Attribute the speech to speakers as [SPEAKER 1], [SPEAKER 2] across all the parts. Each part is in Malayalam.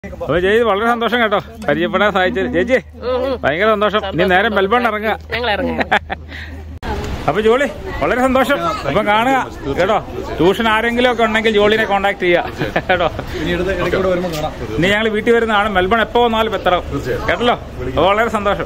[SPEAKER 1] അപ്പൊ ചേച്ചി വളരെ സന്തോഷം കേട്ടോ പരിചയപ്പെടാൻ സാധിച്ചു ചേച്ചി ഭയങ്കര സന്തോഷം ഇനി നേരെ മെൽബൺ ഇറങ്ങുക
[SPEAKER 2] ഞങ്ങൾ ഇറങ്ങുക
[SPEAKER 1] അപ്പൊ ജോളി വളരെ സന്തോഷം അപ്പൊ കാണുക കേട്ടോ ട്യൂഷൻ ആരെങ്കിലും ഒക്കെ ഉണ്ടെങ്കിൽ ജോളിനെ കോണ്ടാക്ട് ചെയ്യുക കേട്ടോ ഇനി ഞങ്ങൾ വീട്ടിൽ വരുന്നതാണ് മെൽബൺ എപ്പോ വന്നാലും എത്തണം കേട്ടല്ലോ അപ്പൊ വളരെ സന്തോഷം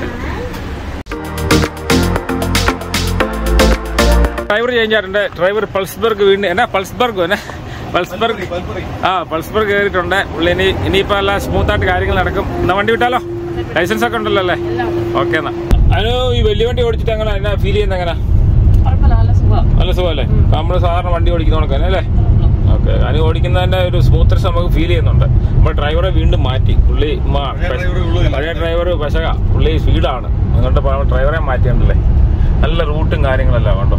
[SPEAKER 1] ഡ്രൈവർ ചേഞ്ച് ആയിട്ടുണ്ട് ഡ്രൈവർ പൾസ്ബർഗ് വീണ്ടും എന്നാ പൾസ്ബർഗ് എന്നാ പൾസ്ബർഗ് ആ പൾസ്ബർഗ് കയറിയിട്ടുണ്ട് പുള്ളി ഇനി ഇനിയിപ്പോ എല്ലാം സ്മൂത്ത് ആയിട്ട് കാര്യങ്ങൾ നടക്കും എന്നാ വണ്ടി വിട്ടാലോ ലൈസൻസ് ഒക്കെ ഉണ്ടല്ലോ അല്ലേ ഓക്കെ എന്നാ അതിന് ഈ വലിയ വണ്ടി ഓടിച്ചിട്ട് എങ്ങനെ എന്നാ ഫീൽ ചെയ്യുന്നത് എങ്ങനെ
[SPEAKER 2] കുഴപ്പമില്ല നല്ല സുഖം
[SPEAKER 1] നല്ല സുഖമല്ലേ നമ്മൾ സാധാരണ വണ്ടി ഓടിക്കുന്ന കണക്ക് അല്ലേ ഓക്കെ അതിന് ഓടിക്കുന്നതിന്റെ ഒരു സ്മൂത്ത്നെസ് നമുക്ക് ഫീൽ ചെയ്യുന്നുണ്ട് നമ്മൾ ഡ്രൈവറെ വീണ്ടും മാറ്റി പുള്ളി മ- പഴയ ഡ്രൈവർ പശക പുള്ളി സ്പീഡാണ് അതുകൊണ്ട് ഡ്രൈവറെ മാറ്റിയുണ്ടല്ലേ നല്ല റൂട്ടും കാര്യങ്ങളെല്ലാം കണ്ടോ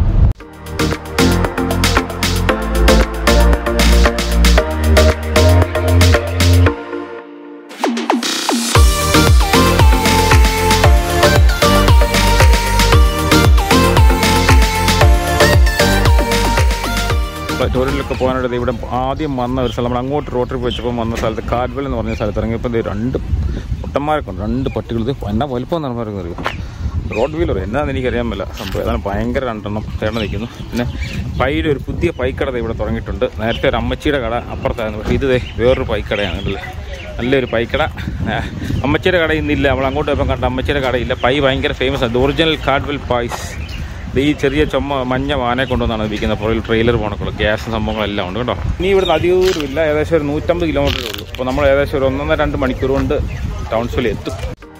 [SPEAKER 1] ടൂറിലൊക്കെ പോകാനായിട്ട് ഇവിടെ ആദ്യം വന്ന ഒരു സ്ഥലം നമ്മൾ അങ്ങോട്ട് റോഡ് ട്രിപ്പ് വെച്ചപ്പോൾ വന്ന സ്ഥലത്ത് കാർവൽ എന്ന് പറഞ്ഞ സ്ഥലത്ത് ഇറങ്ങിയപ്പോൾ ദേ രണ്ട് മുട്ടന്മാരൊക്കെ ഉണ്ട് രണ്ട് പട്ടികൾ ഇത് എന്നാ വലുപ്പം നടന്മാരൊക്കെ അറിയും റോഡ് വീലർ എന്നാന്ന് എനിക്കറിയാൻ പറ്റില്ല സംഭവം അതാണ് ഭയങ്കര രണ്ടെണ്ണം ചേർന്ന് നിൽക്കുന്നു പിന്നെ പൈയുടെ ഒരു പുതിയ പൈക്കട ദേ ഇവിടെ തുടങ്ങിയിട്ടുണ്ട് നേരത്തെ ഒരു അമ്മച്ചിയുടെ കട അപ്പുറത്തായിരുന്നു പക്ഷേ ഇത് ദേ വേറൊരു പൈക്കടയാണ് കണ്ടില്ലേ നല്ലൊരു പൈക്കട ആ, അമ്മച്ചിയുടെ കട ഇന്നില്ല നമ്മൾ അങ്ങോട്ട് പോയപ്പോൾ കണ്ട അമ്മച്ചിയുടെ കടയില്ല പൈ ഭയങ്കര ഫേമസ് ആണ് ഒറിജിനൽ കാർഡ്വെൽ പായ്സ് ഇത് ഈ ചെറിയ ചുമ മഞ്ഞ വാനെ കൊണ്ടുവന്നാണ് വിൽക്കുന്നത് പുറകിൽ ട്രെയിലർ പോണക്കുള്ള ഗ്യാസ് സംഭവങ്ങളെല്ലാം ഉണ്ട് കേട്ടോ ഇനി ഇവിടുന്ന് അധികം ദൂരമില്ല ഏകദേശം ഒരു നൂറ്റമ്പത് കിലോമീറ്ററേ ഉള്ളൂ അപ്പോൾ നമ്മൾ ഏകദേശം ഒരു ഒന്നൊന്നര രണ്ട് മണിക്കൂർ കൊണ്ട് ടൗൺസിൽ എത്തും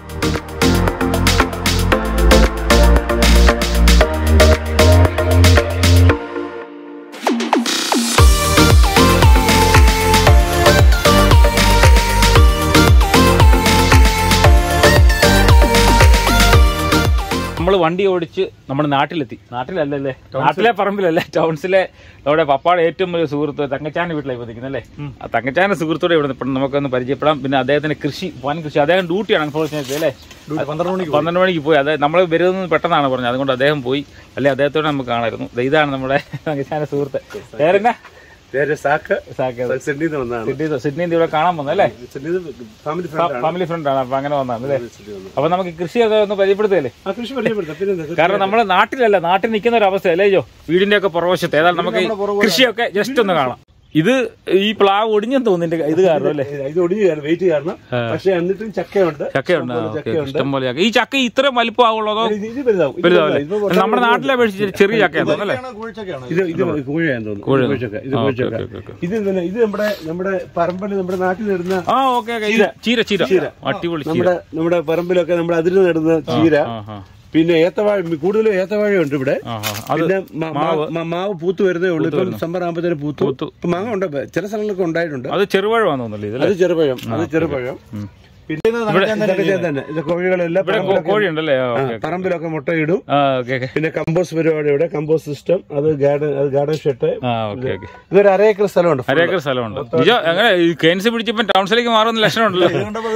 [SPEAKER 1] നമ്മൾ വണ്ടി ഓടിച്ച് നമ്മുടെ നാട്ടിലെത്തി നാട്ടിലല്ലല്ലേ നാട്ടിലെ പറമ്പിലല്ലേ ടൗൺസിലെ നമ്മുടെ പപ്പാടെ ഏറ്റവും വലിയ സുഹൃത്ത് തങ്കച്ചാന്റെ വീട്ടിലായി നിൽക്കുന്നല്ലേ ആ തങ്കച്ചാന്റെ സുഹൃത്തോടെ ഇവിടെ നിൽപ്പുണ്ട് നമുക്കൊന്ന് പരിചയപ്പെടാം പിന്നെ അദ്ദേഹത്തിന്റെ കൃഷി വൻ കൃഷി അദ്ദേഹം ഡ്യൂട്ടിയാണ് അൺഫോർച്ചുനേറ്റ്ലി അല്ലേ പന്ത്രണ്ട് മണിക്ക് പന്ത്രണ്ട് മണിക്ക് പോയി അത് നമ്മൾ വരുന്നത് പെട്ടെന്നാണ് പറഞ്ഞത് അതുകൊണ്ട് അദ്ദേഹം പോയി അല്ലെ അദ്ദേഹത്തോടെ നമുക്ക് കാണായിരുന്നു ദേ ഇതാണ് നമ്മുടെ തങ്കച്ചാന്റെ സുഹൃത്ത് പേരെന്നാ
[SPEAKER 3] പേര് സാക്ക്
[SPEAKER 1] സാക്കേത്
[SPEAKER 3] സിഡ്നിയിൽ നിന്ന് വന്നതാണ്
[SPEAKER 1] സിഡ്നി സിഡ്നി ഇവിടെ കാണാൻ വന്നല്ലേ
[SPEAKER 3] സിഡ്നിയിൽ ഫാമിലി ഫ്രണ്ട്
[SPEAKER 1] ഫാമിലി ഫ്രണ്ട് ആണ് അപ്പൊ അങ്ങനെ വന്നതാണ് അല്ലേ അപ്പൊ നമുക്ക് കൃഷി ഒക്കെ ഒന്ന് പരിചയപ്പെടുത്തല്ലേ
[SPEAKER 3] ആ കൃഷി പരിചയപ്പെടുത്താം പിന്നെ
[SPEAKER 1] കാരണം നമ്മുടെ നാട്ടിലല്ല നാട്ടിൽ നിൽക്കുന്ന ഒരു അവസ്ഥ അല്ലേ ജോ വീടിന്റെ ഒക്കെ പുറവശത്ത് ഏതായാലും നമുക്ക് ഈ കൃഷിയൊക്കെ ജസ്റ്റ് ഒന്ന് കാണാം ഇത് ഈ പ്ലാവ് ഒടിഞ്ഞെന്ന് തോന്നുന്നു ഇതിന്റെ ഇത് കാരണം അല്ലേ
[SPEAKER 3] ഇത് ഒടിഞ്ഞു കാരണം വെയിറ്റ് കാരണം പക്ഷെ എന്നിട്ടും ചക്കയുണ്ട്
[SPEAKER 1] ചക്കയുണ്ട് ആ,
[SPEAKER 3] ഇഷ്ടംപോലെ
[SPEAKER 1] ഓക്കേ.
[SPEAKER 3] ചക്കയുണ്ട്
[SPEAKER 1] ഇഷ്ടം പോലെ ചക്ക ഈ ചക്ക ഇത്ര വലിപ്പമാവുള്ളൂ അതോ
[SPEAKER 3] ഇത് ഇത് വലുതാവും ഇത്
[SPEAKER 1] വലുതാവല്ലേ
[SPEAKER 3] വലുതാവും. ഇപ്പൊ
[SPEAKER 1] നമ്മുടെ നാട്ടിലെ അപേക്ഷിച്ച് ചെറിയ ചക്കയാണ് തോന്നുന്നു അല്ലേ
[SPEAKER 3] ഇത് ഇത് കോഴിയാന്ന് തോന്നുന്നു
[SPEAKER 1] കോഴിയാണ്.
[SPEAKER 3] കോഴിച്ചക്ക ഇത്
[SPEAKER 1] ആ, ഓക്കേ,
[SPEAKER 3] കോഴിച്ചക്ക
[SPEAKER 1] ഓക്കേ, ഓക്കേ.
[SPEAKER 3] ഇത് പിന്നെ ഇത് നമ്മുടെ നമ്മുടെ പറമ്പിൽ നമ്മുടെ നാട്ടിൽ നടുന്ന
[SPEAKER 1] ആ ഓക്കെ ഓക്കെ ഇത് ചീര ചീര അടിപൊളി ചീര
[SPEAKER 3] നമ്മുടെ നമ്മുടെ പറമ്പിലൊക്കെ നമ്മുടെ അതിര് നടുന്ന ചീര
[SPEAKER 1] ആ ആ
[SPEAKER 3] പിന്നെ ഏത്തവാഴ കൂടുതലും ഏത്തവാഴയുണ്ട് ഇവിടെ
[SPEAKER 1] ആ ആ. അത്
[SPEAKER 3] പിന്നെ മ- മ- മാവ് പൂത്ത് വരുന്നേ ഉള്ളൂ ഇപ്പം സമ്മർ ആകുമ്പോഴത്തേന് പൂത്തു ഇപ്പം മാങ്ങ ഉണ്ട് ചില സ്ഥലങ്ങളൊക്കെ ഉണ്ടായിട്ടുണ്ട്
[SPEAKER 1] അത് ചെറുപഴമാണെന്ന് തോന്നുന്നില്ല ഇതില്
[SPEAKER 3] അത് ചെറുപഴം അത് ചെറുപഴം പിന്നെ ഇതൊക്കെ തന്നെ ഇത് കോഴികളെല്ലാം
[SPEAKER 1] ഇവിടെ കോ- കോഴിയുണ്ടല്ലേ ആ,
[SPEAKER 3] ആ,
[SPEAKER 1] ഓക്കെ ഓക്കെ.
[SPEAKER 3] പറമ്പിലൊക്കെ മുട്ടയിടും
[SPEAKER 1] ആ ഓക്കെ ഓക്കെ
[SPEAKER 3] പിന്നെ കമ്പോസ്റ്റ് പരിപാടി ഇവിടെ കമ്പോസ്റ്റ് സിസ്റ്റം അത് ഗാർഡൻ അത് ഗാർഡൻ ഷെട്ട്
[SPEAKER 1] ആ ഓക്കെ ഓക്കെ
[SPEAKER 3] ഇതൊരു അര ഏക്കർ സ്ഥലമുണ്ട്
[SPEAKER 1] അരേക്കർ സ്ഥലമുണ്ട് നിജോ അങ്ങനെ ഈ കെൻസ് പിടിച്ചപ്പോ ടൗൺസിലേക്ക് മാറുന്ന ലക്ഷണമുണ്ടല്ലോ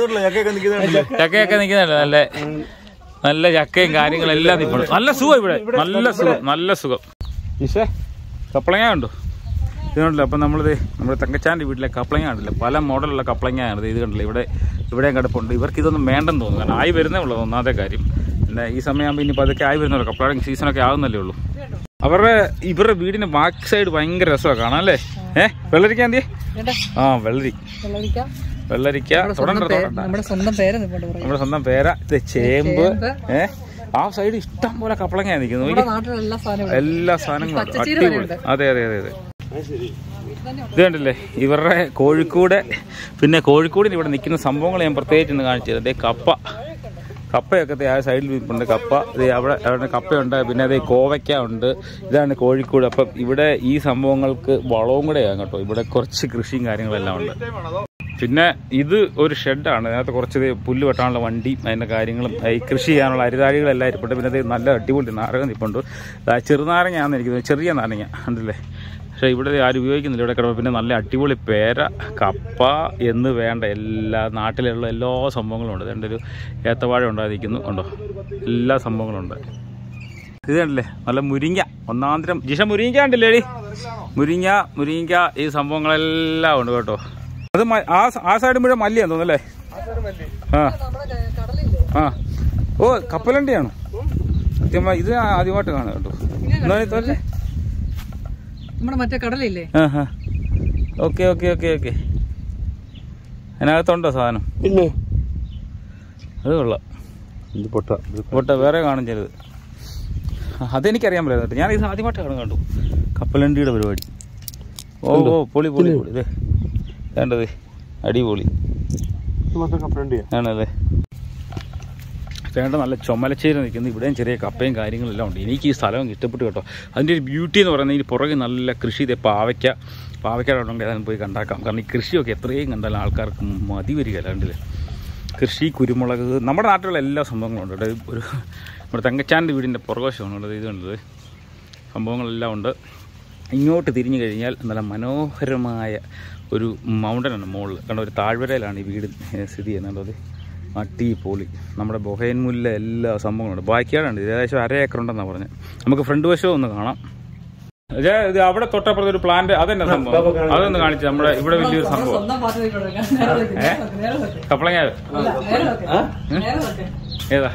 [SPEAKER 1] ചക്കയൊക്കെ നിൽക്കുന്നുണ്ട് നല്ല നല്ല ചക്കയും കാര്യങ്ങളും എല്ലാം നിൽപ്പുണ്ട് നല്ല സുഖം ഇവിടെ നല്ല സുഖം നല്ല സുഖം ഈശേ കപ്പളങ്ങ ഉണ്ടോ ഇതുണ്ടല്ലോ അപ്പം നമ്മളിത് നമ്മുടെ തങ്കച്ചാൻ്റെ വീട്ടിലെ കപ്പളങ്ങ ഉണ്ടല്ലോ പല മോഡലുള്ള കപ്പളങ്ങയാണ് ഇത് കണ്ടില്ല ഇവിടെ ഇവിടെയും കിടപ്പുണ്ട് ഇവർക്ക് ഇതൊന്നും വേണ്ടെന്ന് തോന്നുന്നു കാരണം ആയി വരുന്നേ ഉള്ളൂ ഒന്നാമത്തെ കാര്യം പിന്നെ ഈ സമയമാകുമ്പോൾ ഇനിയിപ്പോൾ അതൊക്കെ ആയി വരുന്നുള്ളൂ കപ്പളങ്ങ സീസണൊക്കെ ആകുന്നല്ലേ ഉള്ളൂ അവരുടെ ഇവരുടെ വീടിന്റെ ബാക്ക് സൈഡ് ഭയങ്കര രസമാണ് കാണാൻ അല്ലേ ഏഹ് വെള്ളരിക്ക എന്തിയെ ആ വെള്ളരി വെള്ളരിക്ക തുടണ്ട തുടണ്ട
[SPEAKER 2] നമ്മുടെ സ്വന്തം പേര് നിൽപ്പുണ്ട് പറയും
[SPEAKER 1] നമ്മുടെ സ്വന്തം പേര ഇത് ചേമ്പ് ഏ ആ സൈഡ് ഇഷ്ടം പോലെ കപ്പളങ്ങ നിൽക്കുന്നു നോക്കി.
[SPEAKER 2] നാട്ടിലുള്ള എല്ലാ സാധനവും
[SPEAKER 1] എല്ലാ സാധനങ്ങളും ഉണ്ട്. അടിപൊളി അതെ അതെ അതെ അതെ ഇത് കണ്ടില്ലേ ഇവരുടെ കോഴിക്കോട് പിന്നെ കോഴിക്കോടിന് ഇവിടെ നിൽക്കുന്ന സംഭവങ്ങൾ ഞാൻ പ്രത്യേകിച്ച് ഒന്ന് കാണിച്ചു തരാം ദേ കപ്പ കപ്പയൊക്കെ ദേ ആ സൈഡിൽ നിൽപ്പുണ്ട് കപ്പ ദേ അവിടെ അവിടെ കപ്പയുണ്ട് പിന്നെ അതേ കോവയ്ക്ക ഉണ്ട് ഇതാണ് കോഴിക്കോട് അപ്പം ഇവിടെ ഈ സംഭവങ്ങൾക്ക് വളവും കൂടെയാണ് കേട്ടോ ഇവിടെ കുറച്ച് കൃഷിയും കാര്യങ്ങളെല്ലാം ഉണ്ട് പിന്നെ ഇത് ഒരു ഷെഡാണ് അതിനകത്ത് കുറച്ച് ദേ പുല്ല് വെട്ടാനുള്ള വണ്ടി അതിൻ്റെ കാര്യങ്ങളും ഈ കൃഷി ചെയ്യാനുള്ള അരിതാഴികളെല്ലാം ഇരിപ്പുണ്ട് പിന്നെ അത് നല്ല അടിപൊളി നാരങ്ങ നിൽപ്പുണ്ട് ദാ ചെറുനാരങ്ങയാണെന്ന് എനിക്ക് തോന്നുന്നു ചെറിയ നാരങ്ങ ഉണ്ടല്ലേ പക്ഷേ ഇവിടെ ആരും ഉപയോഗിക്കുന്നില്ല ഇവിടെ കിടപ്പ് പിന്നെ നല്ല അടിപൊളി പേര കപ്പ എന്ന് വേണ്ട എല്ലാ നാട്ടിലുള്ള എല്ലാ സംഭവങ്ങളും ഉണ്ട് രണ്ട് ഒരു ഏത്തവാഴ ഉണ്ടായിരിക്കുന്നു ഉണ്ടോ എല്ലാ സംഭവങ്ങളും ഉണ്ട് ഇത് കണ്ടില്ലേ നല്ല മുരിങ്ങ ഒന്നാന്തരം ജിഷ മുരിങ്ങ ഉണ്ടല്ലേ എടി മുരിങ്ങ മുരിങ്ങ ഈ സംഭവങ്ങളെല്ലാം ഉണ്ട് കേട്ടോ അത് മ- ആ സ- ആ സൈഡ് മുഴുവൻ മല്ലിയാന്ന് തോന്നുന്നല്ലേ ആ
[SPEAKER 2] നമ്മുടെ കടലില്ലേ
[SPEAKER 1] ആ ഓ കപ്പലണ്ടിയാണോ സത്യമായി ഇത് ആദ്യമായിട്ട് കാണാം കേട്ടോ എന്നാ ഇത് തോറ്റേ?
[SPEAKER 2] നമ്മുടെ മറ്റേ കടലില്ലേ
[SPEAKER 1] ആ ആ ഓക്കെ ഓക്കെ ഓക്കെ ഓക്കെ അതിനകത്തുണ്ടോ സാധനം
[SPEAKER 3] പിന്നെ
[SPEAKER 1] അത് കൊള്ളാം
[SPEAKER 3] ഇത് പൊട്ട
[SPEAKER 1] പോട്ടെ വേറെ കാണും ചിലത് അതെനിക്കറിയാൻ പറ്റില്ല കേട്ടോ ഞാൻ ഇത് ആദ്യമായിട്ട് കാണും കണ്ടു കപ്പലണ്ടിയുടെ പരിപാടി ഓ ഓ പൊളി പൊളി പൊളി ഇതേ വേണ്ടത് അടിപൊളി
[SPEAKER 3] മൊത്തം കപ്പലണ്ടിയാ
[SPEAKER 1] ആണല്ലേ ചേട്ടൻ നല്ല ചുമലച്ചേരി നിൽക്കുന്നു ഇവിടെയും ചെറിയ കപ്പയും കാര്യങ്ങളെല്ലാം ഉണ്ട് എനിക്ക് ഈ സ്ഥലം ഇഷ്ടപ്പെട്ടു കേട്ടോ അതിൻ്റെ ഒരു ബ്യൂട്ടി എന്ന് പറയുന്നത് ഇതിന് പുറകെ നല്ല കൃഷി ഇതേ പാവയ്ക്ക പാവയ്ക്കയുടെ ഉണ്ടെങ്കിൽ അതിന് പോയി കണ്ടാക്കാം കാരണം ഈ കൃഷിയൊക്കെ എത്രയും കണ്ടാലും ആൾക്കാർക്ക് മതി വരിക അല്ലാണ്ടില്ല കൃഷി കുരുമുളക് നമ്മുടെ നാട്ടിലുള്ള എല്ലാ സംഭവങ്ങളും ഉണ്ട് കേട്ടോ. ഒരു നമ്മുടെ തങ്കച്ചാൻ്റെ വീടിൻ്റെ പുറകുവശമാണ് ഉള്ളത് ഇതുണ്ടത് സംഭവങ്ങളെല്ലാം ഉണ്ട് ഇങ്ങോട്ട് തിരിഞ്ഞു കഴിഞ്ഞാൽ നല്ല മനോഹരമായ ഒരു മൗണ്ടനാണ് മുകളിൽ കാരണം ഒരു താഴ്വരയിലാണ് ഈ വീട് ഏഹ്, സ്ഥിതി ചെയ്യുന്നത് അടിപൊളി നമ്മുടെ ബൊഹയൻമുല്ല എല്ലാ സംഭവങ്ങളുണ്ട് ബാക്കിയാടുണ്ട് ഇത് ഏകദേശം അര ഏക്കർ ഉണ്ടെന്നാണ് പറഞ്ഞത് നമുക്ക് ഫ്രണ്ട് വശവും ഒന്ന് കാണാം ഇത് ഇത് അവിടെ തൊട്ടപ്പുറത്ത് ഒരു പ്ലാന്റ് അതെന്നെ സംഭവം അതൊന്ന് കാണിച്ചു നമ്മുടെ ഇവിടെ വലിയൊരു സംഭവം
[SPEAKER 2] സ്വന്തം പാട്ട് കേട്ടോണ്ടിരിക്കാം. നേരെ വെക്ക്, നേരെ വെക്ക്, നേരെ വെക്ക്.
[SPEAKER 1] കപ്പളങ്ങ
[SPEAKER 2] അല്ല, നേരെ വെക്ക്. നേരെ വെക്ക്.
[SPEAKER 1] ഏതാ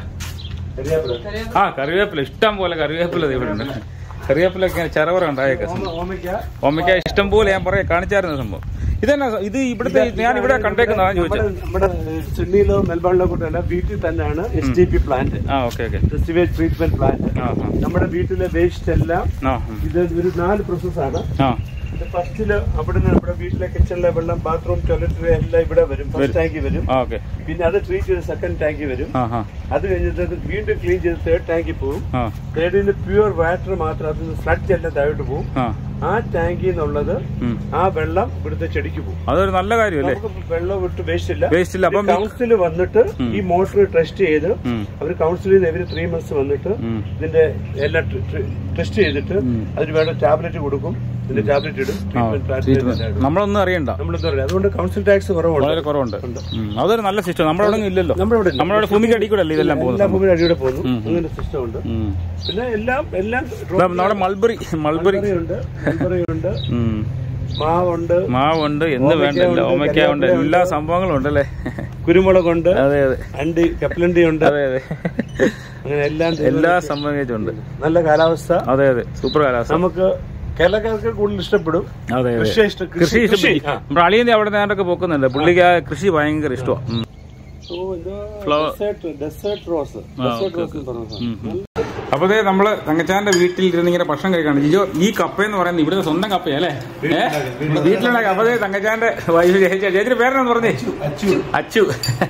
[SPEAKER 1] ആ കറിവേപ്പില ഇഷ്ടം പോലെ കറിവേപ്പില ദേ ഇവിടെ ഉണ്ട് കറിവേപ്പിലൊക്കെ ചെറവറ ഉണ്ടായേക്കാം
[SPEAKER 3] ഓമയ്ക്ക
[SPEAKER 1] ഓമയ്ക്ക ഇഷ്ടം പോലെ ഞാൻ പറയാം കാണിച്ചായിരുന്നു സംഭവം ഇതെന്നാ സ- ഇത് ഇവിടുത്തെ ഞാൻ ഇവിടെ കണ്ടേക്കുന്നതാണ് ചോദിച്ചത്
[SPEAKER 3] നമ്മുടെ ചെന്നൈയിലോ മെൽബണിലോ കൂട്ടല്ല വീട്ടിൽ തന്നെയാണ് എസ് ടി പി പ്ലാന്റ്
[SPEAKER 1] ആ okay okay
[SPEAKER 3] sewage treatment plant
[SPEAKER 1] ആ ആ
[SPEAKER 3] നമ്മുടെ വീട്ടിലെ വേസ്റ്റ് എല്ലാം
[SPEAKER 1] ആ ഉം.
[SPEAKER 3] ഇത് ഒരു നാല് പ്രോസസ്സാണ്
[SPEAKER 1] ആ
[SPEAKER 3] ഇത് ഫസ്റ്റില് അവിടെ നിന്ന് നമ്മുടെ വീട്ടിലെ കിച്ചണിലെ വെള്ളം ബാത്റൂം ടോയ്ലറ്റ് എല്ലാം ഇവിടെ വരും ഫസ്റ്റ് ടാങ്കി വരും
[SPEAKER 1] ആ ഓക്കെ
[SPEAKER 3] പിന്നെ അത് ട്രീറ്റ് ചെയ്ത് സെക്കൻഡ് ടാങ്കി വരും
[SPEAKER 1] ആ ആ
[SPEAKER 3] അത് കഴിഞ്ഞിട്ട് അത് വീണ്ടും ക്ലീൻ ചെയ്ത് തേർഡ് ടാങ്കി പോകും
[SPEAKER 1] ആ
[SPEAKER 3] തേർഡിൽ നിന്ന് പ്യുവർ വാട്ടർ മാത്രം അത് ഫ്ലഡ് എല്ലാം താഴോട്ട് പോകും
[SPEAKER 1] ആ
[SPEAKER 3] ആ ടാങ്കിൽ നിന്നുള്ളത്
[SPEAKER 1] ഉം.
[SPEAKER 3] ആ വെള്ളം ഇവിടുത്തെ ചെടിക്ക് പോകും
[SPEAKER 1] അതൊരു നല്ല കാര്യമല്ലേ
[SPEAKER 3] നമുക്ക് വെള്ളം വിട്ട് വേസ്റ്റ് ഇല്ല
[SPEAKER 1] Waste ഇല്ല. അപ്പം ഈ-
[SPEAKER 3] കൗൺസിൽ വന്നിട്ട് ഈ മോട്ടർ ടെസ്റ്റ് ചെയ്ത്
[SPEAKER 1] ഉം.
[SPEAKER 3] അവർ കൗൺസിലിൽ നിന്ന് എവരി ത്രീ മന്ത്സ് വന്നിട്ട്
[SPEAKER 1] ഉം.
[SPEAKER 3] ഇതിന്റെ എല്ലാം ടെസ്റ്റ് ചെയ്തിട്ട് അതിന് വേണ്ട ടാബ്ലറ്റ് കൊടുക്കും ഇതിന്റെ ടാബ്ലറ്റ് ഇടും
[SPEAKER 1] ആ
[SPEAKER 3] ട്രീറ്റ്മെന്റ്
[SPEAKER 1] നമ്മളൊന്നും അറിയണ്ട
[SPEAKER 3] നമ്മളെന്താ പറയുക അതുകൊണ്ട് കൗൺസിൽ ടാക്സ് കുറവുണ്ട്
[SPEAKER 1] വളരെ കുറവുണ്ട് ഉം. അതൊരു നല്ല സിസ്റ്റം നമ്മുടെ അവിടെ ഇല്ലല്ലോ
[SPEAKER 3] നമ്മുടെ ഇവിടെ ഇല്ല.
[SPEAKER 1] നമ്മുടെ അവിടെ ഭൂമിക്ക് അടി കൂടെ അല്ലേ ഇതെല്ലാം
[SPEAKER 3] എല്ലാ
[SPEAKER 1] പോകുന്നത്
[SPEAKER 3] ഭൂമിയുടെ അടിയുടെ പോകുന്നു അങ്ങനെ സിസ്റ്റം ഉണ്ട്
[SPEAKER 1] ഉം.
[SPEAKER 3] പിന്നെ എല്ലാം എല്ലാം
[SPEAKER 1] ദാ നമ്മുടെ മൾബറി മൾബറി
[SPEAKER 3] ഉണ്ട് ഉണ്ട്
[SPEAKER 1] ഉം.
[SPEAKER 3] മാവുണ്ട്
[SPEAKER 1] മാവുണ്ട് എന്ന് വേണ്ടല്ലോ ഓമയ്ക്ക ഉണ്ട് എല്ലാ സംഭവങ്ങളും ഉണ്ടല്ലേ
[SPEAKER 3] കുരുമുളകുണ്ട്
[SPEAKER 1] അതെ അതെ
[SPEAKER 3] അണ്ടി കപ്പലണ്ടി ഉണ്ട്
[SPEAKER 1] അതെ അതെ
[SPEAKER 3] അങ്ങനെ എല്ലാം
[SPEAKER 1] എല്ലാ സംഭവങ്ങളും ഉണ്ട്
[SPEAKER 3] നല്ല കാലാവസ്ഥ
[SPEAKER 1] അതെ അതെ സൂപ്പർ കാലാവസ്ഥ
[SPEAKER 3] നമുക്ക് കേരളക്കാർക്ക് കൂടുതൽ ഇഷ്ടപ്പെടും
[SPEAKER 1] അതെ അതെ
[SPEAKER 3] കൃഷി ഇഷ്ടം
[SPEAKER 1] കൃഷി
[SPEAKER 3] കൃഷി കൃഷി
[SPEAKER 1] ഇഷ്ടം നമ്മുടെ അളിയന്റെ അവിടെ നേരൊക്കെ പോക്കുന്നുണ്ട് പുള്ളിക്ക് ആ കൃഷി ഭയങ്കര ഇഷ്ടമാണ് Flower.
[SPEAKER 3] Desert rose desert rose എന്ന് പറഞ്ഞ സാധനം.
[SPEAKER 1] അപ്പൊ ദേ നമ്മള് തങ്കച്ചാന്റെ വീട്ടിൽ ഇരുന്ന് ഇങ്ങനെ ഭക്ഷണം കഴിക്കാണ് ജിജോ ഈ കപ്പ എന്ന് പറയുന്നത് ഇവിടുത്തെ സ്വന്തം കപ്പയാ അല്ലേ ഏഹ് വീട്ടിലുണ്ടാക്കി അപ്പൊ ദേ തങ്കച്ചാന്റെ വൈഫ് ചേച്ചി ചേച്ചിയുടെ പേരെന്ന് പറഞ്ഞേ അച്ചു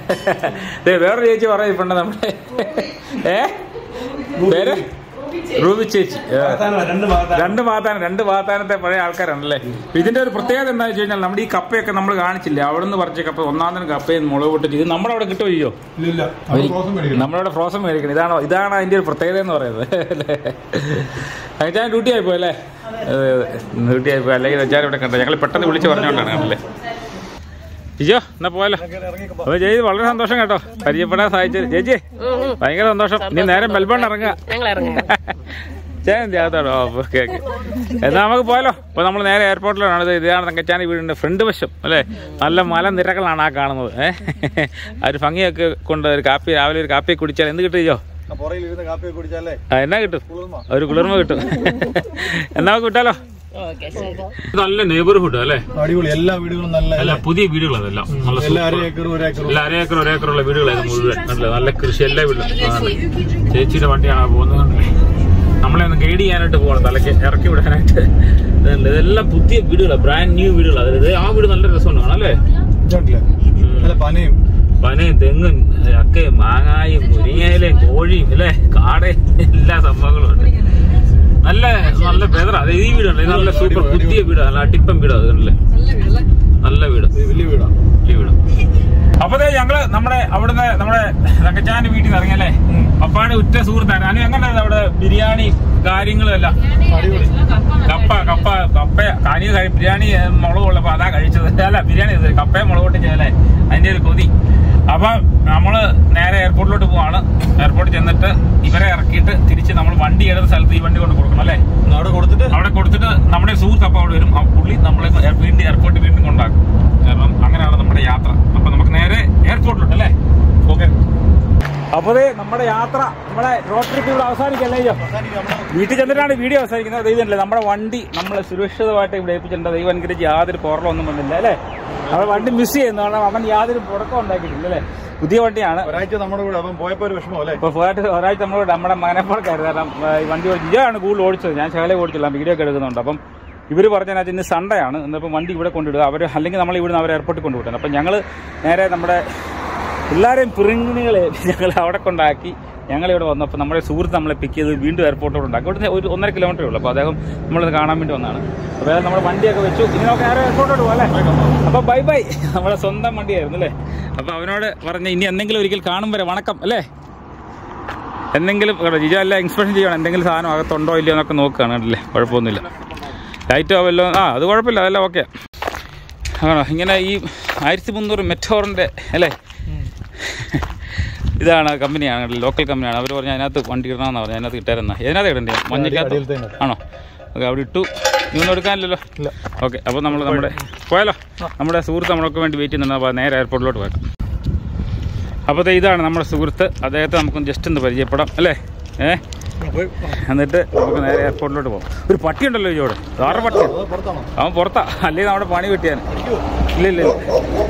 [SPEAKER 1] ദേ വേറൊരു ചേച്ചി പറയപ്പുണ്ട് നമ്മുടെ ഏ പേര് റൂബി ചേച്ചി ഏ.
[SPEAKER 3] രണ്ട് ഭാഗത്താണ്.
[SPEAKER 1] രണ്ട് വാതാനം രണ്ട് വാതാനത്തെ പഴയ ആൾക്കാരാണല്ലേ അപ്പൊ ഇതിന്റെ ഒരു പ്രത്യേകത എന്താ വെച്ച് കഴിഞ്ഞാൽ നമ്മുടെ ഈ കപ്പയൊക്കെ നമ്മൾ കാണിച്ചില്ലേ അവിടെ നിന്ന് പറിച്ച കപ്പ ഒന്നാം തരം കപ്പയും മുളക് പൊട്ടിച്ച് ഇത് നമ്മുടെ അവിടെ കിട്ടുമോ ചെയ്യോ നമ്മളവിടെ ഫ്രോസൺ മേടിക്കണം ഇതാണോ ഇതാണ് അതിന്റെ ഒരു പ്രത്യേകത എന്ന് പറയുന്നത് അയച്ചാൽ ഡ്യൂട്ടി ആയിപ്പോ അല്ലേ ഡ്യൂട്ടി ആയിപ്പോ അല്ലെങ്കിൽ വെച്ചാൽ ഇവിടെ കണ്ടോ ഞങ്ങൾ പെട്ടെന്ന് വിളിച്ച് പറഞ്ഞുകൊണ്ടാണ് കണ്ടല്ലേ ജിജോ എന്നാ പോയാലോ അപ്പൊ ചേച്ചി വളരെ സന്തോഷം കേട്ടോ പരിചയപ്പെടാൻ സാധിച്ചത് ചേച്ചി ഭയങ്കര സന്തോഷം നീ നേരെ മെൽബൺ ഇറങ്ങുക
[SPEAKER 2] ഞങ്ങൾ ഇറങ്ങാം
[SPEAKER 1] ചേട്ടൻ ദേഹത്തോടോ ഓക്കെ ഓക്കെ എന്നാ നമുക്ക് പോയാലോ അപ്പൊ നമ്മൾ നേരെ എയർപോർട്ടിലാണ് ഇത് ഇതാണ് തങ്കച്ചാനി വീടിന്റെ ഫ്രണ്ട് വശം അല്ലേ നല്ല മലനിരകളാണ് ആ കാണുന്നത് ഏഹ് ആ ഒരു ഭംഗിയൊക്കെ കൊണ്ട് ഒരു കാപ്പി രാവിലെ ഒരു കാപ്പി കുടിച്ചാൽ എന്ത് കിട്ടും ചെയ്യോ
[SPEAKER 3] പുറകിലിരുന്ന് കാപ്പി കുടിച്ചാലേ
[SPEAKER 1] ആ എന്നാ കിട്ടും ഒരു കുളിർമ കിട്ടും എന്നാ നമുക്ക് വിട്ടാലോ നല്ല നെയ്ബർഹുഡ് അല്ലേ
[SPEAKER 3] അടിപൊളി എല്ലാ വീടുകളും നല്ല
[SPEAKER 1] അല്ല പുതിയ വീടുകൾ അതെല്ലാം നല്ല
[SPEAKER 3] എല്ലാ അര ഏക്കർ ഒരു ഏക്കർ
[SPEAKER 1] എല്ലാ അര ഏക്കർ ഒരു ഏക്കറുള്ള വീടുകളായിരുന്നു മുഴുവൻ നല്ല നല്ല കൃഷി എല്ലാ വീടും ചേച്ചിയുടെ വണ്ടിയാണ് ആ പോകുന്നത് കണ്ടില്ലേ? നമ്മളെ ഒന്ന് ഗൈഡ് ചെയ്യാനായിട്ട് പോകണം തലയ്ക്ക് ഇറക്കി വിടാനായിട്ട് ഇതുണ്ട്. ഇതെല്ലാം പുതിയ വീടുകളാണ് ബ്രാൻഡ് ന്യൂ വീടുകളാണ് അതായത് ആ വീട് നല്ല രസമുണ്ട് കാണാം അല്ലേ
[SPEAKER 3] നല്ല പനയും
[SPEAKER 1] പനയും തെങ്ങും ചക്കയും മാങ്ങായും മുരിങ്ങയിലയും കോഴിയും അല്ലേ കാടയും എല്ലാ സംഭവങ്ങളും ഉണ്ട് നല്ല നല്ല ബെതറ അത് ഈ വീടുണ്ട് ഇത് നല്ല സൂപ്പർ പുതിയ വീടാണ് നല്ല അടിപ്പം വീടാണ് അത് കണ്ടില്ലേ
[SPEAKER 2] നല്ല വീടല്ലേ
[SPEAKER 1] നല്ല വീട്
[SPEAKER 3] വലിയ വീടാ
[SPEAKER 1] ഈ വീട് അപ്പൊ ദേ ഞങ്ങള് നമ്മുടെ അവിടുന്ന് നമ്മുടെ തങ്കച്ചാന്റെ വീട്ടിൽ നിന്ന് ഇറങ്ങിയല്ലേ പപ്പാട് ഉറ്റ സുഹൃത്താണ് അനു എങ്ങനെ അവിടെ ബിരിയാണി കാര്യങ്ങളും എല്ലാം കപ്പ കപ്പ കപ്പ കാനി ബിരിയാണി ഏ, മുളക് ഉള്ളപ്പോ അതാ കഴിച്ചത് അല്ല ബിരിയാണി ഇത് കപ്പയും മുളക് പൊട്ടിച്ചതല്ലേ അതിന്റെ ഒരു കൊതി അപ്പൊ നമ്മള് നേരെ എയർപോർട്ടിലോട്ട് പോവാണ് എയർപോർട്ടിൽ ചെന്നിട്ട് ഇവരെ ഇറക്കിയിട്ട് തിരിച്ച് നമ്മൾ വണ്ടി എടുത്ത സ്ഥലത്ത് ഈ വണ്ടി കൊണ്ട് കൊടുക്കണം അല്ലേ
[SPEAKER 4] അവിടെ കൊടുത്തിട്ട്
[SPEAKER 1] അവിടെ കൊടുത്തിട്ട് നമ്മുടെ സുഹൃത്ത് അപ്പോൾ അവിടെ വരും ആ പുള്ളി നമ്മളെ എയർ- വീണ്ടും എയർപോർട്ടിൽ വീണ്ടും കൊണ്ടാക്കും കാരണം അങ്ങനെയാണ് നമ്മുടെ യാത്ര അപ്പൊ നമുക്ക് നേരെ എയർപോർട്ടിലോട്ട് അല്ലേ ഓക്കെ അപ്പൊ ദേ നമ്മുടെ യാത്ര നമ്മുടെ റോഡ് ട്രിപ്പ് ഇവിടെ അവസാനിക്കല്ലേ ഇയ്യോ? വീട്ടിൽ ചെന്നിട്ടാണ് വീഡിയോ അവസാനിക്കുന്നത് ദൈവമല്ലേ നമ്മുടെ വണ്ടി നമ്മൾ സുരക്ഷിതമായിട്ട് ഇവിടെ ഏൽപ്പിച്ചിട്ടുണ്ട് ദൈവം അനുകരിച്ച് യാതൊരു പോറലൊന്നും വന്നില്ല അല്ലേ നമ്മുടെ വണ്ടി മിസ് ചെയ്യുന്നു കാരണം അവൻ യാതൊരു പുറക്കം ഉണ്ടാക്കിയിട്ടില്ല അല്ലേ പുതിയ വണ്ടിയാണ്
[SPEAKER 4] ഒരാഴ്ച നമ്മുടെ കൂടെ അവൻ പോയപ്പോ ഒരു വിഷമം അല്ലേ
[SPEAKER 1] ഇപ്പൊ പോയിട്ട് ഒരാഴ്ച നമ്മളോട് നമ്മുടെ മകനെപ്പോഴൊക്കെയായിരുന്നു കാരണം ആ, ഈ വണ്ടി ഓടിച്ച് ഇതാണ് കൂടുതൽ ഓടിച്ചത് ഞാൻ ശകലേ ഓടിച്ചില്ല വീഡിയോ ഒക്കെ എടുക്കുന്നുണ്ട് അപ്പം ഇവർ പറഞ്ഞാൽ ഇന്ന് സൺഡേ ആണ് ഇന്നിപ്പോൾ വണ്ടി ഇവിടെ കൊണ്ടിടുക അവർ അല്ലെങ്കിൽ നമ്മൾ ഇവിടുന്ന് അവർ എയർപോർട്ടിൽ കൊണ്ടുവിട്ടാണ് അപ്പം ഞങ്ങൾ നേരെ നമ്മുടെ എല്ലാവരെയും പിറുങ്ങിണികളെ ഞങ്ങൾ അവിടെ കൊണ്ടാക്കി ഞങ്ങൾ ഇവിടെ വന്നപ്പോൾ നമ്മുടെ സുഹൃത്ത് നമ്മളെ പിക്ക് ചെയ്ത് വീണ്ടും എയർപോർട്ടോട് ഉണ്ടാക്കി ഇവിടുന്ന് ഒരു ഒന്നര കിലോമീറ്റർ ഉള്ളൂ അപ്പോൾ അദ്ദേഹം നമ്മളത് കാണാൻ വേണ്ടി വന്നതാണ് അപ്പോൾ ഏതായാലും നമ്മുടെ വണ്ടിയൊക്കെ വെച്ചു ഇനി നമുക്ക് നേരെ എയർപോർട്ടോട് പോകാം അല്ലേ അപ്പോൾ ബൈ ബൈ നമ്മുടെ സ്വന്തം വണ്ടിയായിരുന്നു അല്ലേ അപ്പോൾ അവനോട് പറഞ്ഞ് ഇനി എന്തെങ്കിലും ഒരിക്കൽ കാണും വരെ വണക്കം അല്ലേ എന്തെങ്കിലും കേട്ടോ ജിജ എല്ലാം ഇൻസ്പെക്ഷൻ ചെയ്യണം എന്തെങ്കിലും സാധനം അകത്തുണ്ടോ ഇല്ലയോ എന്നൊക്കെ നോക്കുകയാണ് കണ്ടില്ലേ കുഴപ്പമൊന്നുമില്ല ലൈറ്റോ വല്ലോ ആ അത് കുഴപ്പമില്ല അതെല്ലാം ഓക്കെ ആണോ ഇങ്ങനെ ഈ ആയിരത്തി മുന്നൂറ് മെറ്റോറിൻ്റെ അല്ലേ ഇതാണ് കമ്പനിയാണ് ലോക്കൽ കമ്പനിയാണ് അവർ പറഞ്ഞാൽ അതിനകത്ത് വണ്ടി ഇടണമെന്നാണ് പറഞ്ഞത് അതിനകത്ത് കിട്ടാരെന്നാ ഇതിനകത്ത് ഇടണ്ടേ മഞ്ഞക്കകത്ത് ആണോ ഓക്കെ അവിടെ ഇട്ടു നീ ഒന്നും എടുക്കാനില്ലല്ലോ ഓക്കെ അപ്പോൾ നമ്മൾ നമ്മുടെ പോയാലോ നമ്മുടെ സുഹൃത്ത് നമ്മളൊക്കെ വേണ്ടി വെയിറ്റ് ചെയ്യുന്നുണ്ട് അപ്പോൾ നേരെ എയർപോർട്ടിലോട്ട് പോയേക്കാം അപ്പോൾ ദേ ഇതാണ് നമ്മുടെ സുഹൃത്ത് അദ്ദേഹത്തെ നമുക്കൊന്ന് ജസ്റ്റ് ഒന്ന് പരിചയപ്പെടാം അല്ലേ ഏ എന്നിട്ട് നമുക്ക് നേരെ എയർപോർട്ടിലോട്ട് പോകാം ഒരു പട്ടിയുണ്ടല്ലോ ഇജോട് വേറെ പട്ടിയാണ്
[SPEAKER 4] പുറത്താണോ
[SPEAKER 1] അവൻ പുറത്താ അല്ലെങ്കിൽ നമ്മുടെ പണി കിട്ടിയാൻ ഇല്ല ഇല്ല ഇല്ല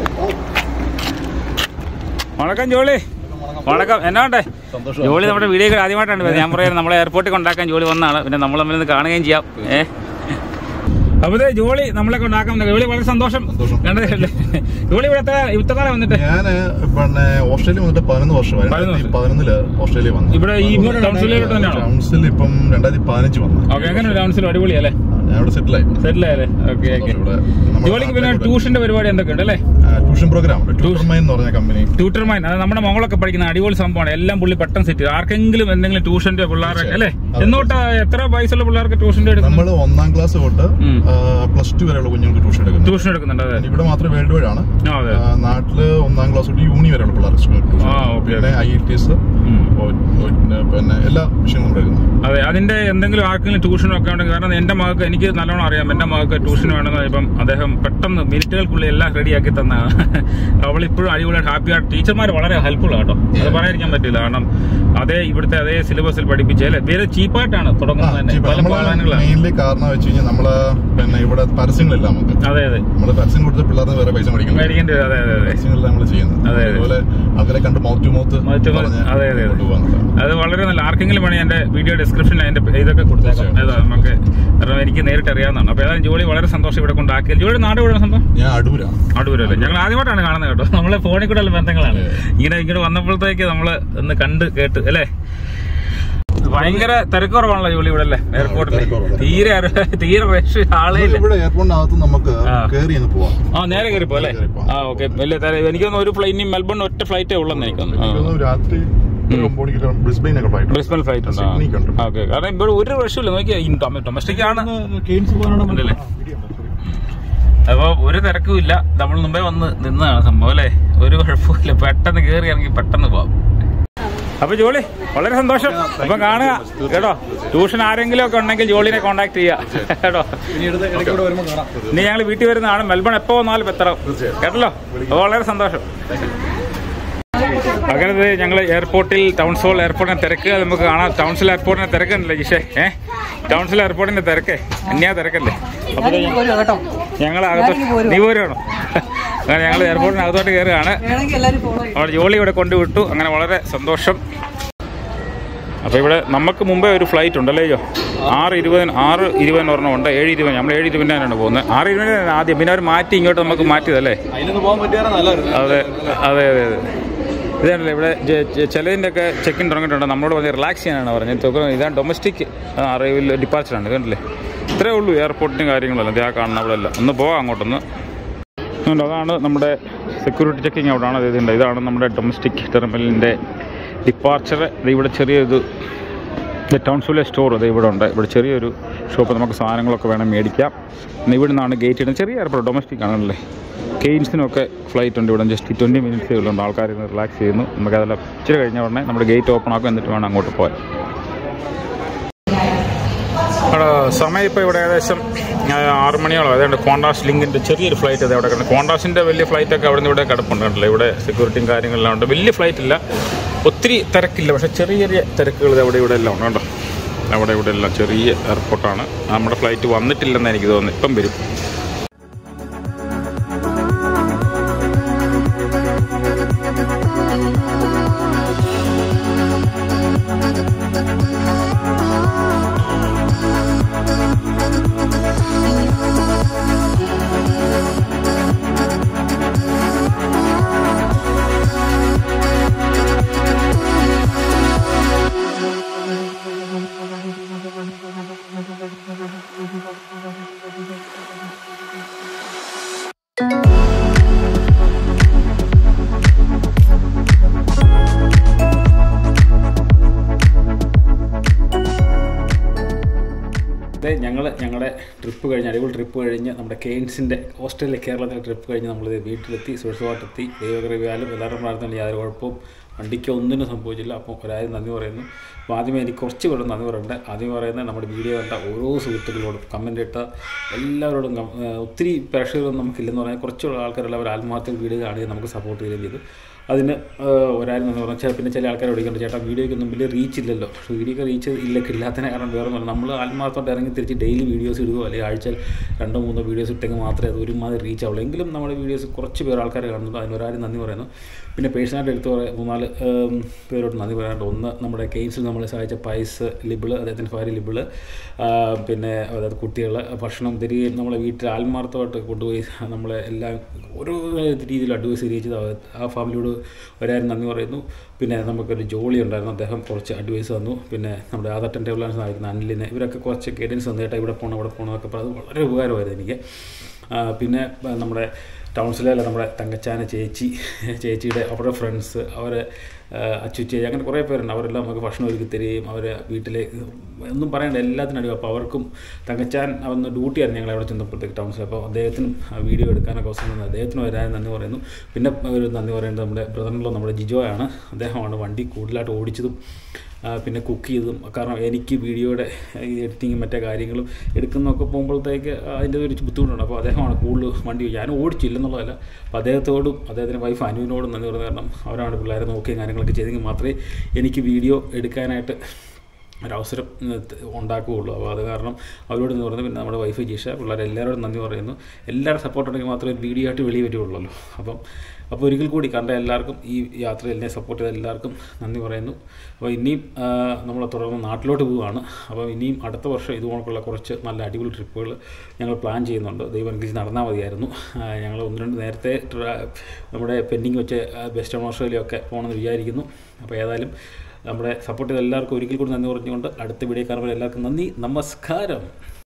[SPEAKER 1] വണക്കം ജോളി വണക്കം എന്നാ വേണ്ടേ
[SPEAKER 4] സന്തോഷം
[SPEAKER 1] ജോളി നമ്മുടെ വീഡിയോ ആദ്യമായിട്ടാണ് വരുന്നത് ഞാൻ പറയാം നമ്മളെ എയർപോർട്ടിൽ കൊണ്ടാക്കാൻ ജോലി വന്നാണ് പിന്നെ നമ്മൾ തമ്മിൽ നിന്ന് കാണുകയും ചെയ്യാം ഏ അപ്പൊ ദേ ജോളി നമ്മളെ കൊണ്ടാക്കാൻ വന്നത്. ജോളി വളരെ സന്തോഷം
[SPEAKER 4] സന്തോഷം.
[SPEAKER 1] കണ്ടതല്ലേ ജോളി ഇവിടെ എത്ര ഇത്ര നാളെ വന്നിട്ട്
[SPEAKER 4] ഞാന് പിന്നെ ഓസ്ട്രേലിയ വന്നിട്ട് പതിനൊന്ന് വർഷമായി
[SPEAKER 1] പതിനൊന്ന് വർഷം.
[SPEAKER 4] പതിനൊന്നില് ഓസ്ട്രേലിയ വന്നു
[SPEAKER 1] ഇവിടെ ഈ ടൗൺസിലോട്ട് തന്നെയാണോ
[SPEAKER 4] കൗൺസിൽ ഇപ്പം രണ്ടായിരത്തി പതിനഞ്ച് വന്നു
[SPEAKER 1] ഓക്കെ എങ്ങനെ ടൗൺസിൽ അടിപൊളി അല്ലേ
[SPEAKER 4] ഞാൻ ഇവിടെ സെറ്റിൽ ആയി
[SPEAKER 1] സെറ്റിൽ ആയല്ലേ ഓക്കെ ഓക്കെ
[SPEAKER 4] ഇവിടെ നമ്മുടെ
[SPEAKER 1] ജോലിക്ക് പിന്നെ
[SPEAKER 4] നാട്ടിലെ
[SPEAKER 1] ട്യൂഷന്റെ പരിപാടി എന്തൊക്കെ ഉണ്ട് അല്ലേ
[SPEAKER 4] ട്യൂഷൻ പ്രോഗ്രാം ഉണ്ട് ട്യൂഷൻ മൈൻ എന്ന് പറഞ്ഞ കമ്പനി
[SPEAKER 1] ട്യൂട്ടർ മൈൻ അത് നമ്മുടെ മകളൊക്കെ പഠിക്കുന്ന അടിപൊളി സംഭവമാണ് എല്ലാം പുള്ളി പെട്ടെന്ന് സെറ്റ് ചെയ്യും ആർക്കെങ്കിലും എന്തെങ്കിലും ട്യൂഷന്റെ പിള്ളേരൊക്കെ അല്ലേ എന്നോട്ട് എത്ര വയസ്സുള്ള പിള്ളേർക്ക് ട്യൂഷന്റെ എടുക്കുന്നു
[SPEAKER 4] നമ്മൾ ഒന്നാം ക്ലാസ് തൊട്ട്
[SPEAKER 1] ഉം.
[SPEAKER 4] പ്ലസ് ടു വരെയുള്ള കുഞ്ഞുങ്ങൾക്ക് ട്യൂഷൻ എടുക്കുന്നു
[SPEAKER 1] ട്യൂഷൻ എടുക്കുന്നുണ്ട് അതെ
[SPEAKER 4] ഇവിടെ മാത്രം വേൾഡ് വൈഡ് ആണ്
[SPEAKER 1] ആ, അതെ
[SPEAKER 4] ആ, നാട്ടില് ഒന്നാം ക്ലാസ് തൊട്ട് യൂണി വരെയുള്ള പിള്ളേർക്ക് ട്യൂഷൻ
[SPEAKER 1] ആ, ഓക്കേ,
[SPEAKER 4] പിന്നെ ഐ ഐ ടി എസ്
[SPEAKER 1] ഉം.
[SPEAKER 4] പിന്നെ എല്ലാ വിഷയവും നമ്മൾ എടുക്കുന്നു
[SPEAKER 1] അതെ അതിന്റെ എന്തെങ്കിലും ആർക്കെങ്കിലും ട്യൂഷനും ഒക്കെ ഉണ്ടെങ്കിൽ കാരണം എന്റെ മകൾക്ക് എനിക്ക് നല്ലോണം അറിയാം എന്റെ മകൾക്ക് ട്യൂഷൻ വേണമെന്ന് ഇപ്പം അദ്ദേഹം പെട്ടെന്ന് മിനിറ്റുകൾക്കുള്ളിൽ എല്ലാം റെഡിയാക്കി തന്നാണ് അവൾ ഇപ്പോഴും അടിപൊളിയായിട്ട് ഹാപ്പിയായിട്ട് ടീച്ചർമാർ വളരെ ഹെൽപ്ഫുൾ കേട്ടോ അത് പറയാതിരിക്കാൻ പറ്റില്ല കാരണം അതേ ഇവിടുത്തെ അതേ സിലബസിൽ പഠിപ്പിച്ച് അല്ലെ വേറെ ചീപ്പായിട്ടാണ് തുടങ്ങുന്നത് തന്നെ പല പാടാനുകളാണ്
[SPEAKER 4] മെയിൻലി കാരണം വെച്ച് കഴിഞ്ഞാൽ നമ്മള് പിന്നെ ഇവിടെ പരസ്യങ്ങളില്ല നമുക്ക്
[SPEAKER 1] അതെ അതെ
[SPEAKER 4] നമ്മള് പരസ്യം കൊടുത്ത പിള്ളേർക്ക് വേറെ പൈസ മേടിക്കണം
[SPEAKER 1] മേടിക്കേണ്ടി വരും അതെ അതെ അതെ
[SPEAKER 4] പരസ്യങ്ങളെല്ലാം നമ്മൾ ചെയ്യുന്നത്
[SPEAKER 1] അതെ, അതെ.
[SPEAKER 4] അതുപോലെ അവരെ കണ്ട് mouth to mouth
[SPEAKER 1] Mouth to mouth. അതെ, അതെ, അതെ.
[SPEAKER 4] കൊണ്ടുപോകാന്നുള്ളത്
[SPEAKER 1] അത് വളരെ നല്ല ആർക്കെങ്കിലും വേണമെങ്കിൽ എന്റെ വീഡിയോ ഡിസ്ക്രിപ്ഷനിൽ അതിന്റെ ഇതൊക്കെ കൊടുത്തേക്കാം ഏതാ നമുക്ക് കാരണം എനിക്ക് നേരിട്ട് അറിയാവുന്നതാണ് അപ്പൊ ഏതായാലും ജോലി വളരെ സന്തോഷം ഇവിടെ കൊണ്ടാക്കിയത് ജോലി നാട് ഇവിടെ സംഭവം
[SPEAKER 4] ഞാൻ അടൂരാണ്
[SPEAKER 1] അടൂരല്ലേ ഞങ്ങൾ ആദ്യമായിട്ടാണ് കാണുന്നത് കേട്ടോ നമ്മളെ ഫോണിൽ കൂടെ ഉള്ള ബന്ധങ്ങളാണ് ഇങ്ങനെ ഇങ്ങോട്ട് വന്നപ്പോഴത്തേക്ക് നമ്മള് ഒന്ന് കണ്ട് കേട്ട് അല്ലേ ഭയങ്കര തിരക്കുറവാണല്ലോ ജോലി ഇവിടെ അല്ലേ എയർപോർട്ടിൽ
[SPEAKER 4] തിരക്കുറവാണ്.
[SPEAKER 1] തീരെ അര- തീരെ റഷ് ആളേ ഇല്ല
[SPEAKER 4] ഇവിടെ എയർപോർട്ടിനകത്ത് നമുക്ക്
[SPEAKER 1] ആ.
[SPEAKER 4] കയറി അങ്ങ് പോവാം
[SPEAKER 1] ആ നേരെ കയറിപ്പോ അല്ലേ
[SPEAKER 4] നേരെ കയറിപ്പോ.
[SPEAKER 1] ആ ഓക്കെ വലിയ തിര- എനിക്കൊന്ന് ഒരു ഫ്ലൈറ്റ് മെൽബൺ ഒറ്റ ഫ്ലൈറ്റേ ഉള്ളെന്ന് എനിക്കൊന്ന് ആ.
[SPEAKER 4] എനിക്കൊന്ന് രാത്രി ഒരു ഒമ്പത് മണിക്ക് ബ്രിസ്ബെയിനൊക്കെ ഫ്ലൈറ്റ്
[SPEAKER 1] ബ്രിസ്ബൻ ഫ്ലൈറ്റ് ഉണ്ട്
[SPEAKER 4] സിഡ്നിക്ക് ഉണ്ട്.
[SPEAKER 1] ഓക്കെ കാരണം ഇവിടെ ഒരു റഷുമില്ല നോക്കിയാൽ ഡൊമസ്റ്റിക് ആണ് ഉണ്ടല്ലേ അപ്പൊ ഒരു തിരക്കും ഇല്ല നമ്മൾ മുമ്പേ വന്ന് നിന്നതാണ് സംഭവം അല്ലേ ഒരു കുഴപ്പമില്ല പെട്ടെന്ന് കയറി ഇറങ്ങി പെട്ടെന്ന് പോവാം അപ്പൊ ജോളി വളരെ സന്തോഷം അപ്പൊ കാണുക കേട്ടോ ട്യൂഷൻ ആരെങ്കിലും ഒക്കെ ഉണ്ടെങ്കിൽ ജോളിനെ കോണ്ടാക്ട് ചെയ്യുക കേട്ടോ ഇനി ഞങ്ങൾ വീട്ടിൽ വരുന്നതാണ് മെൽബൺ എപ്പോ വന്നാലും എത്തണം കേട്ടല്ലോ അപ്പൊ വളരെ സന്തോഷം അങ്ങനെ ഞങ്ങൾ എയർപോർട്ടിൽ ടൗൺസോൾ എയർപോർട്ടിനെ തിരക്ക് നമുക്ക് കാണാം ടൗൺസിൽ എയർപോർട്ടിനെ തിരക്കുണ്ടല്ലേ ജിഷേ ഏ ടൗൺസിൽ എയർപോർട്ടിന്റെ തിരക്കേ അന്യാ തിരക്കല്ലേ അപ്പോൾ
[SPEAKER 2] പോരും കേട്ടോ
[SPEAKER 1] ഞങ്ങൾ അകത്തോട്ട്
[SPEAKER 2] ഞാനിങ്ങ് പോരുവാ.
[SPEAKER 1] നീ പോരുവാണോ അങ്ങനെ ഞങ്ങൾ എയർപോർട്ടിന് അകത്തോട്ട് കയറുകയാണ്
[SPEAKER 2] വേണമെങ്കിൽ എല്ലാവരും ഫോളോ ചെയ്യും
[SPEAKER 1] അവിടെ ജോലി ഇവിടെ കൊണ്ടുവിട്ടു അങ്ങനെ വളരെ സന്തോഷം അപ്പോൾ ഇവിടെ നമുക്ക് മുമ്പേ ഒരു ഫ്ലൈറ്റ് ഉണ്ടല്ലേ അയ്യോ ആറ് ഇരുപതിന് ആറ് ഇരുപതിന് ഒരെണ്ണം ഉണ്ട് ഏഴ് ഇരുപത് നമ്മൾ ഏഴ് ഇരുപതിനാണ് പോകുന്നത് ആറ് ഇരുപതിനാണ് ആദ്യം പിന്നെ അവർ മാറ്റി ഇങ്ങോട്ട് നമുക്ക് മാറ്റിയതല്ലേ
[SPEAKER 4] അതിലൊന്ന് പോകാൻ പറ്റിയാൽ നല്ലതായിരുന്നു
[SPEAKER 1] അതെ അതെ അതെ അതെ ഇതാണല്ലേ ഇവിടെ ജ- ജ- ചിലതിൻ്റെ ഒക്കെ ചെക്കിൻ തുടങ്ങിയിട്ടുണ്ട് നമ്മളോട് പറഞ്ഞ് റിലാക്സ് ചെയ്യാനാണ് പറഞ്ഞത് തുക ഇതാണ് ഡൊമസ്റ്റിക് അറൈവൽ ഡിപ്പാർച്ചറാണ് കണ്ടില്ലേ ഇത്രേ ഉള്ളൂ എയർപോർട്ടിൻ്റെ കാര്യങ്ങളല്ല ഇതാ കാണുന്ന അവിടെ എല്ലാം ഒന്ന് പോകാം അങ്ങോട്ടൊന്ന് അതുകൊണ്ട് അതാണ് നമ്മുടെ സെക്യൂരിറ്റി ചെക്കിങ് അവിടെയാണ് ഇതിൻ്റെ ഇതാണ് നമ്മുടെ ഡൊമസ്റ്റിക് ടെർമിനലിൻ്റെ ഡിപ്പാർച്ചർ ഇവിടെ ചെറിയൊരു ടൗൺസിലെ സ്റ്റോർ ഇത് ഇവിടെ ഉണ്ട് ഇവിടെ ചെറിയൊരു ഷോപ്പ് നമുക്ക് സാധനങ്ങളൊക്കെ വേണം മേടിക്കാം പിന്നെ ഇവിടെ നിന്നാണ് ഗേറ്റ് ഇടുന്നത് ചെറിയ എയർപോർട്ട് ഡൊമസ്റ്റിക് ആണല്ലേ കെയിൻസിനൊക്കെ ഫ്ലൈറ്റ് ഉണ്ട് ഇവിടെ ജസ്റ്റ് ട്വൻറ്റി മിനിറ്റ്സേ ഉള്ളൂ ആൾക്കാർ റിലാക്സ് ചെയ്യുന്നു നമുക്കതെല്ലാം ഇച്ചിരി കഴിഞ്ഞ ഉടനെ നമ്മുടെ ഗേറ്റ് ഓപ്പൺ ആക്കും എന്നിട്ട് വേണം അങ്ങോട്ട് പോകാൻ അവിടെ സമയം ഇപ്പോൾ ഇവിടെ ഏകദേശം ആ, ആറ് മണിയോളം അതുകൊണ്ട് കോണ്ടാസ് ലിങ്കിൻ്റെ ചെറിയൊരു ഫ്ലൈറ്റ് അത് അവിടെ കിടന്നു കോണ്ടാസിൻ്റെ വലിയ ഫ്ലൈറ്റൊക്കെ അവിടെ നിന്ന് ഇവിടെ കിടപ്പുണ്ട് കണ്ടല്ലോ ഇവിടെ സെക്യൂരിറ്റിയും കാര്യങ്ങളെല്ലാം ഉണ്ട് വലിയ ഫ്ലൈറ്റ് ഇല്ല ഒത്തിരി തിരക്കില്ല പക്ഷേ ചെറിയ ചെറിയ തിരക്കുകൾ ഇത് അവിടെ ഇവിടെ എല്ലാം ഉണ്ട് കേട്ടോ അവിടെ ഇവിടെ എല്ലാം ചെറിയ എയർപോർട്ടാണ് നമ്മുടെ ഫ്ലൈറ്റ് വന്നിട്ടില്ലെന്ന് എനിക്ക് തോന്നുന്നു ഇപ്പം വരും അതെ ഞങ്ങൾ ഞങ്ങളുടെ ട്രിപ്പ് കഴിഞ്ഞ് അടിപൊളി ട്രിപ്പ് കഴിഞ്ഞ് നമ്മുടെ കെയിൻസിൻ്റെ ഓസ്ട്രേലിയ കേരളത്തിലെ ട്രിപ്പ് കഴിഞ്ഞ് നമ്മൾ വീട്ടിലെത്തി സുരക്ഷിതമായിട്ടെത്തി ദൈവകൃപയാലും എല്ലാവരും പ്രാർത്ഥന യാതൊരു കുഴപ്പവും വണ്ടിക്ക് ഒന്നിനും സംഭവിച്ചില്ല അപ്പോൾ ഒരായിരം നന്ദി പറയുന്നു അപ്പോൾ ആദ്യമേ എനിക്ക് കുറച്ച് പേരോട് നന്ദി പറയണ്ടേ ആദ്യം പറയുന്നത് നമ്മുടെ വീഡിയോ കണ്ട ഓരോ സുഹൃത്തുക്കളോടും കമൻ്റ് ഇട്ട എല്ലാവരോടും കം- ഏഹ് ഒത്തിരി പ്രേക്ഷകരൊന്നും നമുക്കില്ലെന്ന് പറഞ്ഞാൽ കുറച്ചുള്ള ആൾക്കാരെല്ലാം അവർ ആത്മാർത്ഥ വീഡിയോ കാണുകയും നമുക്ക് സപ്പോർട്ട് ചെയ്യുകയും ചെയ്തു അതിന് ഏഹ് ഒരായിരം എന്ന് പറഞ്ഞാൽ പിന്നെ ചില ആൾക്കാർ വിളിക്കുന്നുണ്ട് ചേട്ടാ വീഡിയോയ്ക്കൊന്നും വലിയ റീച്ച് ഇല്ലല്ലോ പക്ഷേ വീഡിയോക്ക് റീച്ച് ഇല്ല ഇല്ലാത്തതിനെ കാരണം വേറെ ഒന്നുമില്ല നമ്മൾ ആത്മാർത്ഥമായിട്ട് ഇറങ്ങി തിരിച്ച് ഡെയിലി വീഡിയോസ് ഇടുകയോ അല്ലെങ്കിൽ ആഴ്ചയിൽ രണ്ടോ മൂന്നോ വീഡിയോസ് ഇട്ടെങ്കിൽ മാത്രമേ അത് ഒരുമാതിരി റീച്ച് ആവുള്ളൂ എങ്കിലും നമ്മുടെ വീഡിയോസ് കുറച്ച് പേർ ആൾക്കാർ കാണുന്നുണ്ട് അതിന് ഒരാരും നന്ദി പറയുന്നു പിന്നെ പേഴ്സണായിട്ട് എടുത്ത് പറയാം മൂന്നാല് ഏം, പേരോട് നന്ദി പറയാനുണ്ട് ഒന്ന് നമ്മുടെ കെയിൻസിൽ നമ്മളെ സഹായിച്ച പൈസ് ലിബിള് അദ്ദേഹത്തിൻ്റെ ഭാര്യ ലിബിള് ആ, പിന്നെ അതായത് കുട്ടികൾ ഭക്ഷണം തിരികെ നമ്മളെ വീട്ടിൽ ആത്മാർത്ഥമായിട്ട് കൊണ്ടുപോയി നമ്മളെ എല്ലാം ഓരോ രീതിയിൽ അഡ്വൈസ് ചെയ്ത് ആ ഫാമിലിയോട് ഒരായിരം നന്ദി പറയുന്നു പിന്നെ നമുക്കൊരു ജോലി ഉണ്ടായിരുന്നു അദ്ദേഹം കുറച്ച് അഡ്വൈസ് തന്നു പിന്നെ നമ്മുടെ ആധാർ ടെൻ ടേബിളാണ് സഹായിക്കുന്ന അനിലിനെ ഇവരൊക്കെ കുറച്ച് ഗൈഡൻസ് തന്നു ചേട്ടാ ഇവിടെ പോകണം ഇവിടെ പോകണം എന്നൊക്കെ പറഞ്ഞത് വളരെ ഉപകാരമായിരുന്നു എനിക്ക് ആ, പിന്നെ ആ, നമ്മുടെ ടൗൺസിലെ നമ്മുടെ തങ്കച്ചാന ചേച്ചി ചേച്ചിയുടെ അവരുടെ ഫ്രണ്ട്സ് അവർ അച്ചു ചേച്ചി അങ്ങനെ കുറേ പേരുണ്ട് അവരെല്ലാം നമുക്ക് ഭക്ഷണം ഒരുക്കി തരികയും അവരെ വീട്ടിലെ ഒന്നും പറയണ്ട എല്ലാത്തിനും അടിയും അപ്പോൾ അവർക്കും തങ്കച്ചാൻ അന്ന് ഡ്യൂട്ടിയായിരുന്നു ഞങ്ങൾ അവിടെ ചെന്നപ്പോഴത്തേക്ക് ടൗൺസിൽ അപ്പോൾ അദ്ദേഹത്തിനും ആ വീഡിയോ എടുക്കാനൊക്കെ അവസരം തന്നു അദ്ദേഹത്തിനും വരാൻ നന്ദി പറയുന്നു പിന്നെ ഒരു നന്ദി പറയേണ്ടത് നമ്മുടെ ബ്രദറിനുള്ള നമ്മുടെ ജിജോയാണ് അദ്ദേഹമാണ് വണ്ടി കൂടുതലായിട്ട് ഓടിച്ചതും ആ, പിന്നെ കുക്ക് ചെയ്തതും കാരണം എനിക്ക് വീഡിയോയുടെ ഈ എഡിറ്റിങ്ങും മറ്റേ കാര്യങ്ങളും എടുക്കുന്നതൊക്കെ പോകുമ്പോഴത്തേക്ക് അതിൻ്റെ ഒരു ബുദ്ധിമുട്ടുണ്ട് അപ്പോൾ അദ്ദേഹമാണ് കൂടുതൽ വണ്ടി ഞാൻ ഓടിച്ചില്ലെന്നുള്ളതല്ല അപ്പോൾ അദ്ദേഹത്തോടും അദ്ദേഹത്തിൻ്റെ വൈഫ് അനുവിനോടും നന്ദി പറയുന്നത് കാരണം അവരാണ് പിള്ളേരെ നോക്കിയും കാര്യങ്ങളൊക്കെ ചെയ്തെങ്കിൽ മാത്രമേ എനിക്ക് വീഡിയോ എടുക്കാനായിട്ട് ഒരവസരം ഉം, ത- ഉണ്ടാക്കുകയുള്ളൂ അപ്പോൾ അത് കാരണം അവരോട് എന്ന് പറയുന്നത് പിന്നെ നമ്മുടെ വൈഫ് ജീഷ പിള്ളേരെ എല്ലാവരോടും നന്ദി പറയുന്നു എല്ലാവരും സപ്പോർട്ട് ഉണ്ടെങ്കിൽ മാത്രമേ വീഡിയോ ആയിട്ട് വെളിയിൽ പറ്റുള്ളൂ അപ്പം അപ്പോൾ ഒരിക്കൽ കൂടി കണ്ട എല്ലാവർക്കും ഈ യാത്രയിൽ എന്നെ സപ്പോർട്ട് ചെയ്ത എല്ലാവർക്കും നന്ദി പറയുന്നു അപ്പോൾ ഇനിയും നമ്മൾ തുടർന്ന് നാട്ടിലോട്ട് പോവുകയാണ് അപ്പോൾ ഇനിയും അടുത്ത വർഷം ഇതുപോലുള്ള കുറച്ച് നല്ല അടിപൊളി ട്രിപ്പുകൾ ഞങ്ങൾ പ്ലാൻ ചെയ്യുന്നുണ്ട് ദൈവം അനുഗ്രഹിച്ച് നടന്നാൽ മതിയായിരുന്നു ആ, ഞങ്ങൾ ഒന്ന് രണ്ട് നേരത്തെ ട്ര- നമ്മുടെ പെൻഡിങ് വെച്ച് വെസ്റ്റേൺ ഓസ്ട്രേലിയ ഒക്കെ പോകണമെന്ന് വിചാരിക്കുന്നു അപ്പോൾ ഏതായാലും നമ്മുടെ സപ്പോർട്ട് ചെയ്ത എല്ലാവർക്കും ഒരിക്കൽ കൂടി നന്ദി പറഞ്ഞുകൊണ്ട് അടുത്ത വീഡിയോ കാണുമ്പോൾ എല്ലാവർക്കും നന്ദി നമസ്കാരം